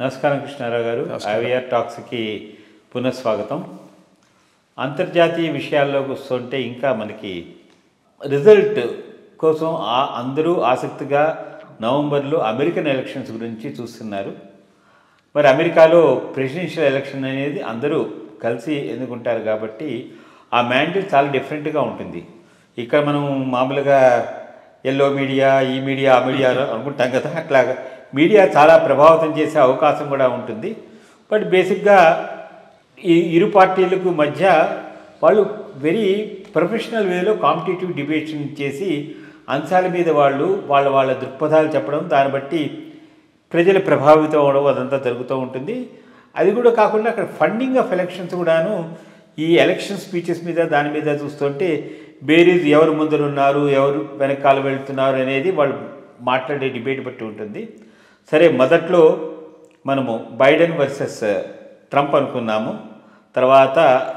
నమస్కారం కృష్ణారావు గారు ఐవీఆర్ టాక్స్కి పునఃస్వాగతం అంతర్జాతీయ విషయాల్లోకి వస్తుంటే ఇంకా మనకి రిజల్ట్ కోసం ఆ అందరూ ఆసక్తిగా నవంబర్లో అమెరికన్ ఎలక్షన్స్ గురించి చూస్తున్నారు మరి అమెరికాలో ప్రెసిడెన్షియల్ ఎలక్షన్ అనేది అందరూ కలిసి ఎన్నుకుంటారు కాబట్టి ఆ మ్యాండేట్ చాలా డిఫరెంట్గా ఉంటుంది ఇక్కడ మనం మామూలుగా ఎల్లో మీడియా ఈ మీడియా ఆ మీడియా అనుకుంటాం కదా అట్లాగా మీడియా చాలా ప్రభావితం చేసే అవకాశం కూడా ఉంటుంది బట్ బేసిక్గా ఈ ఇరు పార్టీలకు మధ్య వాళ్ళు వెరీ ప్రొఫెషనల్ వేలో కాంపిటేటివ్ డిబేషన్ చేసి అంశాల మీద వాళ్ళు వాళ్ళ వాళ్ళ దృక్పథాలు చెప్పడం దాన్ని బట్టి ప్రజలు ప్రభావితం అవడం అదంతా జరుగుతూ ఉంటుంది అది కూడా కాకుండా అక్కడ ఫండింగ్ ఆఫ్ ఎలక్షన్స్ కూడాను ఈ ఎలక్షన్ స్పీచెస్ మీద దాని మీద చూస్తుంటే బేరీజ్ ఎవరు ముందరున్నారు ఎవరు వెనకాల వెళ్తున్నారు అనేది వాళ్ళు మాట్లాడే డిబేట్ బట్టి ఉంటుంది సరే మొదట్లో మనము బైడెన్ వర్సెస్ ట్రంప్ అనుకున్నాము తర్వాత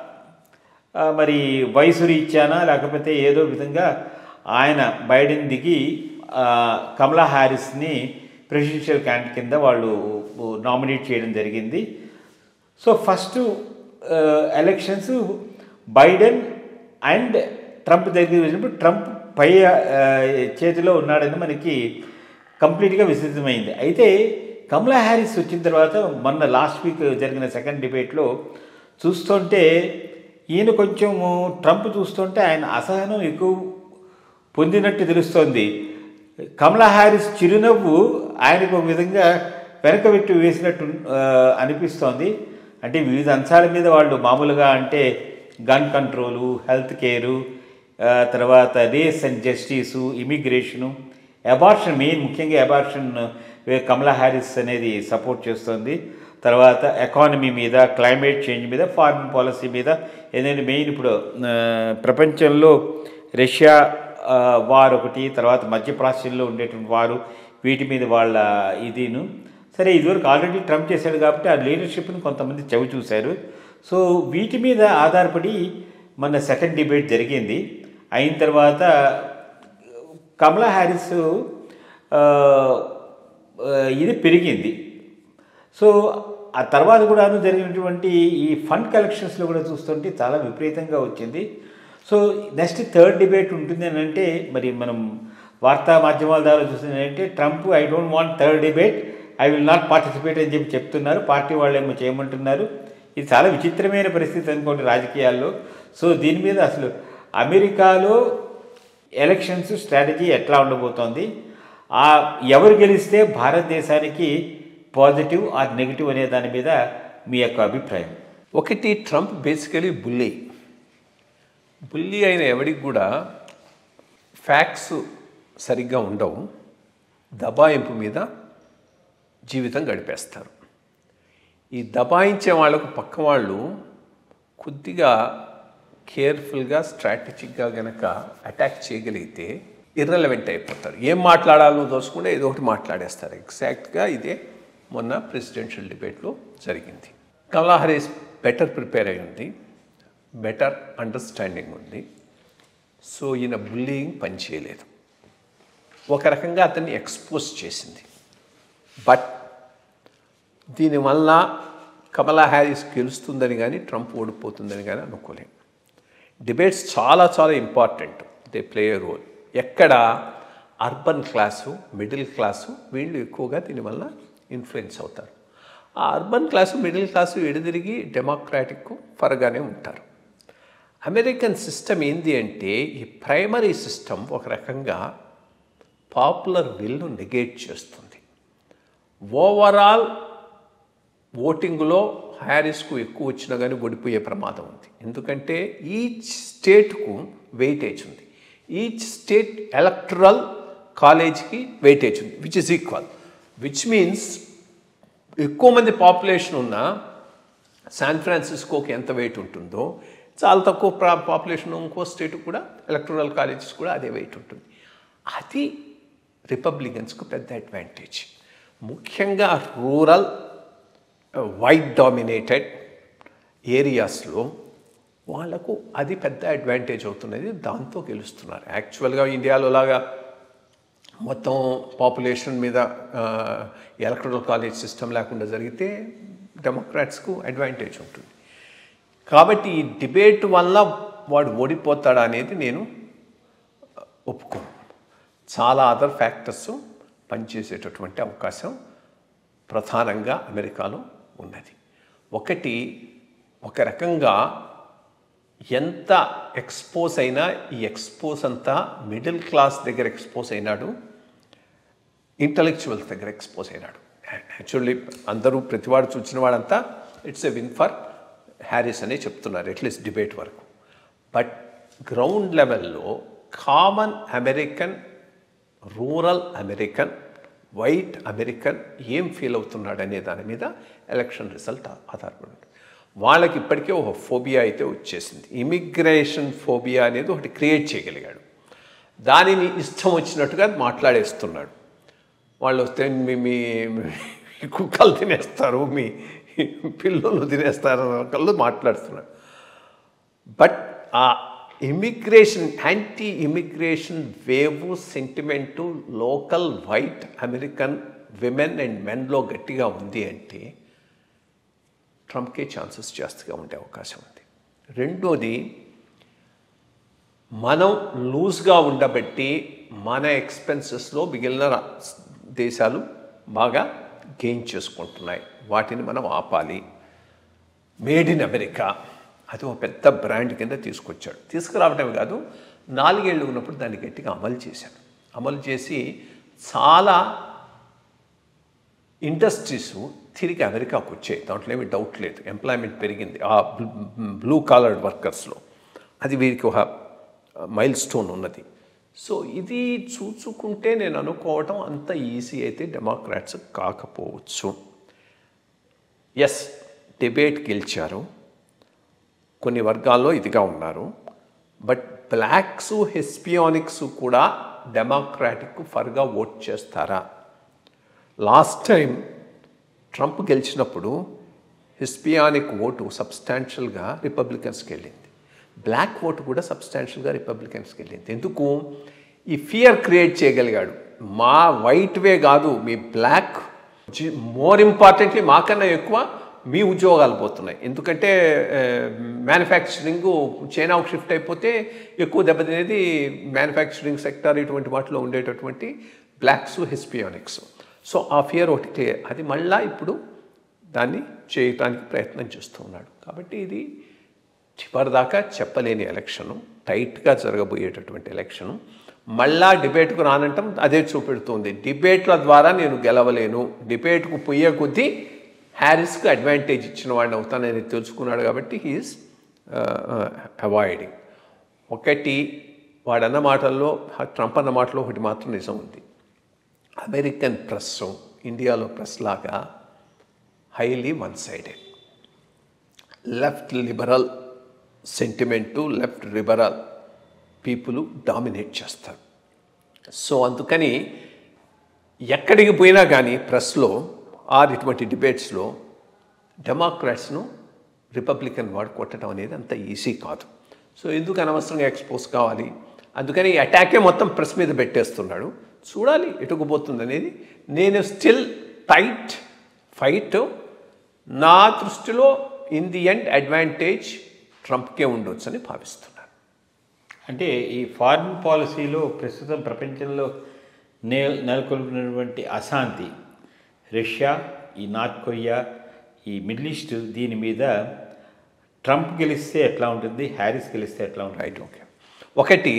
ఆ, మరి వయసు రీత్యానా లేకపోతే ఏదో విధంగా ఆయన బైడెన్ దిగి ఆ, కమలా హ్యారిస్ని ప్రెసిడెన్షియల్ క్యాండిడేట్ కింద వాళ్ళు నామినేట్ చేయడం జరిగింది so first elections Biden and Trump దగ్గర వచ్చినప్పుడు ట్రంప్ పై ఆ, చేతిలో ఉన్నాడని మనకి కంప్లీట్గా విస్తృతమైంది అయితే కమలా హ్యారిస్ వచ్చిన తర్వాత మొన్న లాస్ట్ వీక్ జరిగిన సెకండ్ డిబేట్లో చూస్తుంటే ఈయన కొంచెం ట్రంప్ చూస్తుంటే ఆయన అసహనం ఎక్కువ పొందినట్టు తెలుస్తోంది కమలా హ్యారిస్ చిరునవ్వు ఆయనకు ఒక విధంగా వెనకబెట్టి వేసినట్టు ఆ, అనిపిస్తోంది అంటే వివిధ అంశాల మీద వాళ్ళు మామూలుగా అంటే గన్ కంట్రోలు హెల్త్ కేరు ఆ, తర్వాత race and justice immigration abortion main ముఖ్యంగా అబార్షన్ కమలా హ్యారిస్ అనేది సపోర్ట్ చేస్తుంది తర్వాత ఎకానమీ మీద క్లైమేట్ చేంజ్ మీద ఫారిన్ పాలసీ మీద ఏదైనా మెయిన్ ఇప్పుడు ఆ, ప్రపంచంలో రష్యా ఆ, వార్ ఒకటి తర్వాత మధ్యప్రాచ్యంలో ఉండేటువంటి వారు వీటి మీద వాళ్ళ ఇదిను సరే ఇదివరకు ఆల్రెడీ ట్రంప్ చేశాడు కాబట్టి ఆ లీడర్షిప్ని కొంతమంది చవి చూశారు సో వీటి మీద ఆధారపడి మన సెకండ్ డిబేట్ జరిగింది అయిన తర్వాత కమలా హ్యారిస్ ఆ, ఆ, ఇది పెరిగింది సో ఆ తర్వాత కూడా జరిగినటువంటి ఈ ఫండ్ కలెక్షన్స్లో కూడా చూస్తుంటే చాలా విపరీతంగా వచ్చింది సో నెక్స్ట్ థర్డ్ డిబేట్ ఉంటుంది అని అంటే మరి మనం వార్తా మాధ్యమాల ద్వారా చూస్తుంది అంటే Trump I don't want third debate I will not participate అని చెప్పి చెప్తున్నారు పార్టీ వాళ్ళు ఏమో చేయమంటున్నారు ఇది చాలా విచిత్రమైన పరిస్థితి అనుకోండి రాజకీయాల్లో సో దీని మీద అసలు అమెరికాలో ఎలక్షన్స్ స్ట్రాటజీ ఎట్లా ఉండబోతోంది ఆ ఎవరు గెలిస్తే భారతదేశానికి పాజిటివ్ ఆర్ నెగిటివ్ అనే దాని మీద మీ యొక్క అభిప్రాయం ఒకటి ట్రంప్ బేసికలీ బుల్లి బుల్లి అయిన ఎవడికి కూడా ఫ్యాక్ట్స్ సరిగ్గా ఉండవు దబాయింపు మీద జీవితం గడిపేస్తారు ఈ దబాయించే వాళ్ళకు పక్క వాళ్ళు కొద్దిగా కేర్ఫుల్గా స్ట్రాటజిక్గా గనక అటాక్ చేయగలిగితే ఇర్రెలవెంట్ అయిపోతారు ఏం మాట్లాడాలో దోసుకుంటే ఏదో ఒకటి మాట్లాడేస్తారు ఎగ్జాక్ట్గా ఇదే మొన్న ప్రెసిడెన్షియల్ డిబేట్లో జరిగింది కమలా హరీస్ బెటర్ ప్రిపేర్ అయి ఉంది బెటర్ అండర్స్టాండింగ్ ఉంది సో ఈయన బుల్లింగ్ పనిచేయలేదు ఒక రకంగా అతన్ని ఎక్స్పోజ్ చేసింది బట్ దీనివల్ల కమలా హ్యారిస్ గెలుస్తుందని కానీ ట్రంప్ ఓడిపోతుందని కానీ అనుకోలేం డిబేట్స్ చాలా చాలా ఇంపార్టెంట్ దే ప్లే రోల్ ఎక్కడ అర్బన్ క్లాసు మిడిల్ క్లాసు వీళ్ళు ఎక్కువగా దీనివల్ల ఇన్ఫ్లుయెన్స్ అవుతారు ఆ అర్బన్ క్లాసు మిడిల్ క్లాసు ఎడదిరిగి డెమోక్రాటిక్ ఫరగానే ఉంటారు అమెరికన్ సిస్టమ్ ఏంది అంటే ఈ ప్రైమరీ సిస్టమ్ ఒక రకంగా పాపులర్ విల్ను నెగేట్ చేస్తుంది ఓవరాల్ ఓటింగ్లో హ్యారిస్కు ఎక్కువ వచ్చినా కానీ ఓడిపోయే ప్రమాదం ఉంది ఎందుకంటే ఈచ్ స్టేట్కు వెయిటేజ్ ఉంది ఈచ్ స్టేట్ ఎలక్టరల్ కాలేజ్కి వెయిటేజ్ ఉంది which is equal which means ఎక్కువ మంది పాపులేషన్ ఉన్న శాన్ ఫ్రాన్సిస్కోకి ఎంత వెయిట్ ఉంటుందో చాలా తక్కువ ప్రా పాపులేషన్ ఇంకో స్టేట్ కూడా ఎలక్టరల్ కాలేజెస్ కూడా అదే వెయిట్ ఉంటుంది అది రిపబ్లికన్స్కు పెద్ద అడ్వాంటేజ్ ముఖ్యంగా రూరల్ వైట్ డామినేటెడ్ ఏరియాస్లో వాళ్లకు అది పెద్ద అడ్వాంటేజ్ అవుతున్నది దాంతో గెలుస్తున్నారు యాక్చువల్గా ఇండియాలో లాగా మొత్తం పాపులేషన్ మీద ఎలక్ట్రల్ కాలేజ్ సిస్టమ్ లేకుండా జరిగితే డెమోక్రాట్స్కు అడ్వాంటేజ్ ఉంటుంది కాబట్టి ఈ డిబేట్ వల్ల వాడు ఓడిపోతాడా అనేది నేను ఒప్పుకోను చాలా అదర్ ఫ్యాక్టర్స్ పనిచేసేటటువంటి అవకాశం ప్రధానంగా అమెరికాలో ఉన్నది ఒకటి ఒక రకంగా ఎంత ఎక్స్పోజ్ అయినా ఈ ఎక్స్పోజ్ అంతా మిడిల్ క్లాస్ దగ్గర ఎక్స్పోజ్ అయినాడు ఇంటలెక్చువల్స్ దగ్గర ఎక్స్పోజ్ అయినాడు యాక్చువల్లీ అందరూ ప్రతివాడు చూసిన వాడంతా it's a win for Harris అనే చెప్తున్నారు అట్లీస్ట్ డిబేట్ వరకు బట్ గ్రౌండ్ లెవెల్లో common American rural American white American ఏం ఫీల్ అవుతున్నాడు అనే దాని మీద ఎలక్షన్ రిజల్ట్ ఆధారపడి ఉంటుంది వాళ్ళకి ఇప్పటికే ఒక ఫోబియా అయితే వచ్చేసింది ఇమిగ్రేషన్ ఫోబియా అనేది ఒకటి క్రియేట్ చేయగలిగాడు దానిని ఇష్టం వచ్చినట్టుగా మాట్లాడేస్తున్నాడు వాళ్ళు వస్తే మీ మీ మీ కుక్కలు తినేస్తారు మీ పిల్లలు తినేస్తారు కళ్ళు మాట్లాడుతున్నాడు బట్ ఆ immigration anti immigration wave sentiment local white American women and మెన్లో గట్టిగా ఉంది అంటే ట్రంప్కే ఛాన్సెస్ జాస్తిగా ఉండే అవకాశం ఉంది రెండోది మనం లూజ్గా ఉండబట్టి మన ఎక్స్పెన్సెస్లో మిగిలిన రా- దేశాలు బాగా గెయిన్ చేసుకుంటున్నాయి వాటిని మనం ఆపాలి మేడ్ ఇన్ అమెరికా అది ఒక పెద్ద బ్రాండ్ కింద తీసుకొచ్చాడు తీసుకురావడమే కాదు నాలుగేళ్ళు ఉన్నప్పుడు దాన్ని గట్టిగా అమలు చేశాడు అమలు చేసి చాలా ఇండస్ట్రీస్ తిరిగి అమెరికాకు వచ్చాయి దాంట్లో ఏమీ డౌట్ లేదు ఎంప్లాయ్మెంట్ పెరిగింది ఆ బ్లూ కాలర్డ్ వర్కర్స్లో అది వీరికి ఒక మైల్ స్టోన్ ఉన్నది సో ఇది చూచుకుంటే నేను అనుకోవటం అంత ఈజీ అయితే డెమోక్రాట్స్ కాకపోవచ్చు ఎస్ డిబేట్ గెలిచారు కొన్ని వర్గాల్లో ఇదిగా ఉన్నారు బట్ బ్లాక్స్ హెస్పియానిక్స్ కూడా డెమోక్రాటిక్ ఫర్గా ఓట్ చేస్తారా లాస్ట్ టైం ట్రంప్ గెలిచినప్పుడు హిస్పియానిక్ ఓటు సబ్స్టాన్షియల్గా రిపబ్లికన్స్కి వెళ్ళింది బ్లాక్ ఓటు కూడా సబ్స్టాన్షియల్గా రిపబ్లికన్స్కి వెళ్ళింది ఎందుకు ఈ ఫియర్ క్రియేట్ చేయగలిగాడు మా వైట్ వే కాదు మీ బ్లాక్ మోర్ ఇంపార్టెంట్లీ మాకన్నా ఎక్కువ మీ ఉద్యోగాలు పోతున్నాయి ఎందుకంటే మ్యానుఫ్యాక్చరింగ్ చైనాకు షిఫ్ట్ అయిపోతే ఎక్కువ దెబ్బతినేది మ్యానుఫ్యాక్చరింగ్ సెక్టార్ ఇటువంటి వాటిలో ఉండేటటువంటి బ్లాక్స్ హిస్పియానిక్స్ సో ఆ ఫియర్ ఒకటి క్లియర్ అది మళ్ళా ఇప్పుడు దాన్ని చేయటానికి ప్రయత్నం చేస్తూ ఉన్నాడు కాబట్టి ఇది చివరిదాకా చెప్పలేని ఎలక్షను టైట్గా జరగబోయేటటువంటి ఎలక్షను మళ్ళా డిబేట్కు రానంటాం అదే చూపెడుతుంది డిబేట్ల ద్వారా నేను గెలవలేను డిబేట్కు పోయే కొద్దీ హ్యారిస్కి అడ్వాంటేజ్ ఇచ్చిన వాడిని అవుతానని తెలుసుకున్నాడు కాబట్టి హీఈస్ అవాయిడింగ్ ఒకటి వాడన్న మాటల్లో ట్రంప్ అన్న మాటలో ఒకటి మాత్రం నిజం ఉంది అమెరికన్ ప్రెస్ ఇండియాలో ప్రెస్ లాగా highly one sided left liberal sentiment left liberal people dominate చేస్తారు సో అందుకని ఎక్కడికి పోయినా కానీ ప్రెస్లో ఆర్ ఇటువంటి డిబేట్స్లో డెమోక్రాట్స్ను రిపబ్లికన్ వాడు కొట్టడం అనేది అంత ఈజీ కాదు సో ఎందుకు అనవసరంగా ఎక్స్పోజ్ కావాలి అందుకని ఈ అటాకే మొత్తం ప్రెస్ మీద పెట్టేస్తున్నాడు చూడాలి ఎటుకుపోతుంది అనేది నేను స్టిల్ టైట్ ఫైట్ నా దృష్టిలో ఇన్ ది ఎండ్ అడ్వాంటేజ్ ట్రంప్కే ఉండొచ్చు అని భావిస్తున్నాను అంటే ఈ ఫారిన్ పాలసీలో ప్రస్తుతం ప్రపంచంలో నే నెలకొల్పినటువంటి అశాంతి రష్యా ఈ నార్త్ కొరియా ఈ మిడిల్ ఈస్ట్ దీని మీద ట్రంప్ గెలిస్తే ఎట్లా ఉంటుంది హ్యారిస్ గెలిస్తే ఎట్లా ఉంటుంది రైట్ ఓకే ఒకటి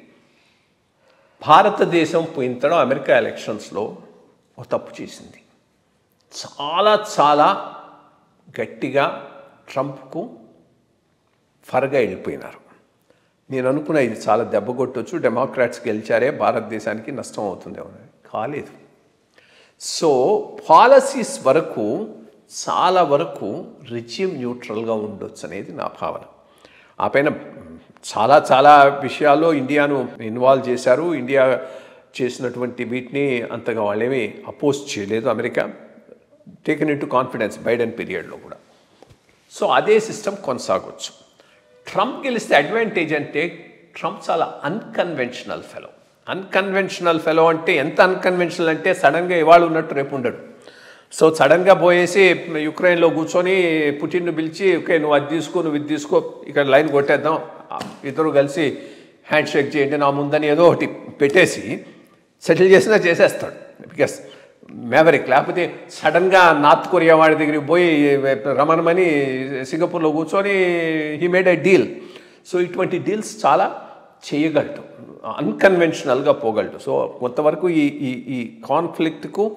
భారతదేశం పోయిన తరం అమెరికా ఎలక్షన్స్లో ఒక తప్పు చేసింది చాలా చాలా గట్టిగా ట్రంప్కు ఫర్గా వెళ్ళిపోయినారు నేను అనుకున్న ఇది చాలా దెబ్బ కొట్టొచ్చు డెమోక్రాట్స్ గెలిచారే భారతదేశానికి నష్టం అవుతుంది అని కాలేదు సో పాలసీస్ వరకు చాలా వరకు రిజ్యూమ్ న్యూట్రల్గా ఉండొచ్చు అనేది నా భావన ఆ పైన చాలా చాలా విషయాల్లో ఇండియాను ఇన్వాల్వ్ చేశారు ఇండియా చేసినటువంటి వీటిని అంతగా వాళ్ళేమీ అపోజ్ చేయలేదు America taken in to confidence Biden పీరియడ్లో కూడా సో అదే సిస్టమ్ కొనసాగొచ్చు ట్రంప్ గెలిస్తే అడ్వాంటేజ్ అంటే ట్రంప్ చాలా అన్కన్వెన్షనల్ ఫెలో అన్కన్వెన్షనల్ ఫెలో అంటే ఎంత అన్కన్వెన్షనల్ అంటే సడన్గా ఇవాళ ఉన్నట్టు రేపు ఉండడు సో సడన్గా పోయేసి యుక్రెయిన్లో కూర్చొని పుటిన్ను పిలిచి ఓకే నువ్వు అది తీసుకో నువ్వు ఇది తీసుకో ఇక్కడ లైన్ కొట్టేద్దాం ఇద్దరు కలిసి హ్యాండ్ షేక్ చేయండి నా ముందని ఏదో ఒకటి పెట్టేసి సెటిల్ చేసినా చేసేస్తాడు బికాస్ మేవరిక్ లేకపోతే సడన్గా నార్త్ కొరియా వాడి దగ్గరికి పోయి రమణమని సింగపూర్లో కూర్చొని he made a deal so ఇటువంటి డీల్స్ చాలా చేయగలడు అన్కన్వెన్షనల్గా పోగలడు సో కొంతవరకు ఈ ఈ ఈ కాన్ఫ్లిక్ట్కు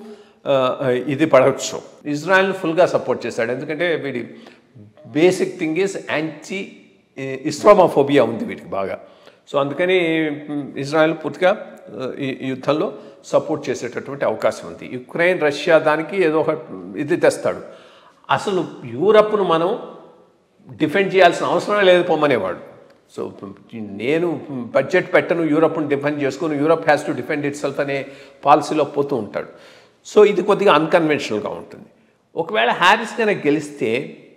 ఇది పడవచ్చు ఇజ్రాయెల్ ఫుల్గా సపోర్ట్ చేశాడు ఎందుకంటే వీడి basic thing is anti Islamophobia ఉంది వీటికి బాగా సో అందుకని మ్, ఇజ్రాయెల్ పూర్తిగా ఆ, ఈ ఈ యుద్ధంలో సపోర్ట్ చేసేటటువంటి అవకాశం ఉంది యుక్రెయిన్ రష్యా దానికి ఏదో ఒక ఇది తెస్తాడు అసలు యూరప్ను మనం డిఫెండ్ చేయాల్సిన అవసరం లేదు పొమ్మనేవాడు సో నేను బడ్జెట్ పెట్టను యూరప్ను డిఫెండ్ చేసుకుని Europe has to defend itself అనే పాలసీలో పోతూ ఉంటాడు సో ఇది కొద్దిగా అన్కన్వెన్షనల్గా ఉంటుంది ఒకవేళ హ్యారిస్ కనుక గెలిస్తే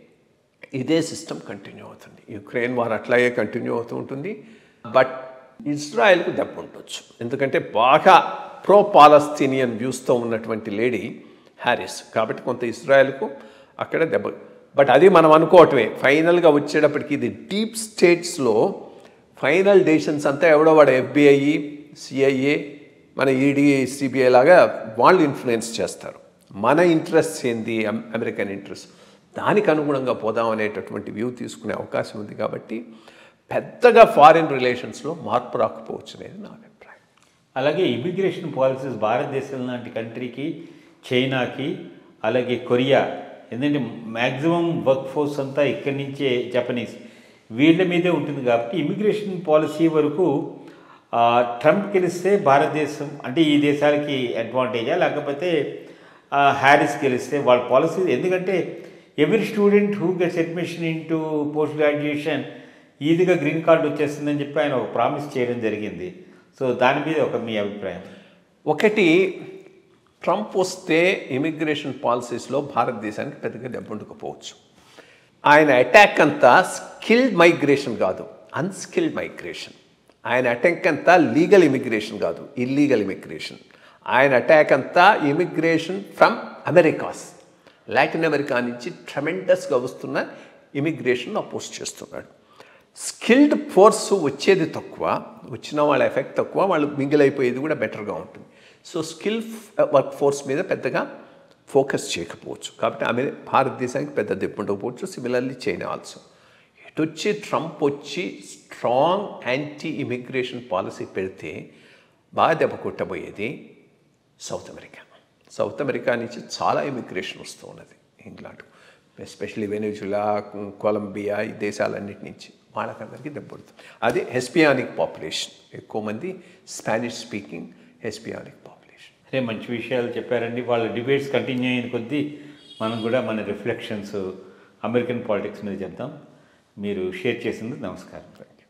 ఇదే సిస్టమ్ కంటిన్యూ అవుతుంది యుక్రెయిన్ వార్ అట్లాగే కంటిన్యూ అవుతూ ఉంటుంది బట్ ఇజ్రాయెల్కు దెబ్బ ఉండొచ్చు ఎందుకంటే బాగా ప్రో పాలస్తీనియన్ వ్యూస్తో ఉన్నటువంటి లేడీ హ్యారిస్ కాబట్టి కొంత ఇజ్రాయెల్కు అక్కడ దెబ్బ బట్ అది మనం అనుకోవటమే ఫైనల్గా వచ్చేటప్పటికి ఇది డీప్ స్టేట్స్లో ఫైనల్ డెసిషన్స్ అంతా ఎవడో వాడు ఎఫ్బిఐ సిఐఏ మన ఈడీ సిబిఐ లాగా వాళ్ళు ఇన్ఫ్లుయెన్స్ చేస్తారు మన ఇంట్రెస్ట్ ఏంది అమ్- అమెరికన్ ఇంట్రెస్ట్ దానికి అనుగుణంగా పోదాం అనేటటువంటి వ్యూ తీసుకునే అవకాశం ఉంది కాబట్టి పెద్దగా ఫారిన్ రిలేషన్స్లో మార్పు రాకపోవచ్చు అనేది నా అభిప్రాయం అలాగే ఇమిగ్రేషన్ పాలసీస్ భారతదేశం లాంటి కంట్రీకి చైనాకి అలాగే కొరియా ఎందుకంటే మ్యాక్సిమం వర్క్ ఫోర్స్ అంతా ఇక్కడి నుంచే జపనీస్ వీళ్ళ మీదే ఉంటుంది కాబట్టి ఇమిగ్రేషన్ పాలసీ వరకు ఆ, ట్రంప్ గెలిస్తే భారతదేశం అంటే ఈ దేశాలకి అడ్వాంటేజా లేకపోతే ఆ, హ్యారిస్ గెలిస్తే వాళ్ళ పాలసీ ఎందుకంటే every student who gets admission in to post graduation ఈజీగా గ్రీన్ కార్డు వచ్చేస్తుందని చెప్పి ఆయన ఒక ప్రామిస్ చేయడం జరిగింది సో దాని మీద ఒక మీ అభిప్రాయం ఒకటి ట్రంప్ వస్తే ఇమిగ్రేషన్ పాలసీస్లో భారతదేశానికి పెద్దగా దెబ్బుండకపోవచ్చు ఆయన అటాక్ అంతా స్కిల్డ్ మైగ్రేషన్ కాదు అన్స్కిల్డ్ మైగ్రేషన్ ఆయన అటాక్ అంతా లీగల్ ఇమిగ్రేషన్ కాదు ఇల్లీగల్ ఇమిగ్రేషన్ ఆయన అటాక్ అంతా immigration from Americas Latin America నుంచి ట్రమెండస్గా వస్తున్న ఇమిగ్రేషన్ అపోజ్ చేస్తున్నాడు స్కిల్డ్ ఫోర్స్ వచ్చేది తక్కువ వచ్చిన వాళ్ళ ఎఫెక్ట్ తక్కువ వాళ్ళు మింగిల్ అయిపోయేది కూడా బెటర్గా ఉంటుంది సో స్కిల్ వర్క్ ఫోర్స్ మీద పెద్దగా ఫోకస్ చేయకపోవచ్చు కాబట్టి ఆమె భారతదేశానికి పెద్ద దెబ్బ ఉండకపోవచ్చు సిమిలర్లీ చైనా ఆల్సో ఇటు వచ్చి ట్రంప్ వచ్చి స్ట్రాంగ్ యాంటీ ఇమిగ్రేషన్ పాలసీ పెడితే బాగా దెబ్బ కొట్టబోయేది సౌత్ అమెరికా సౌత్ అమెరికా నుంచి చాలా ఇమిగ్రేషన్ వస్తూ ఉన్నది ఇంగ్లాండ్ ఎస్పెషల్లీ వెనిజులా కొలంబియా ఈ దేశాలన్నిటి నుంచి వాళ్ళకందరికీ దెబ్బడుతుంది అది హెస్పియానిక్ పాపులేషన్ ఎక్కువ మంది స్పానిష్ స్పీకింగ్ హెస్పియానిక్ పాపులేషన్ అదే మంచి విషయాలు చెప్పారండి వాళ్ళ డిబేట్స్ కంటిన్యూ అయిన కొద్దీ మనం కూడా మన రిఫ్లెక్షన్స్ అమెరికన్ పాలిటిక్స్ మీద చెప్దాం మీరు షేర్ చేసింది నమస్కారం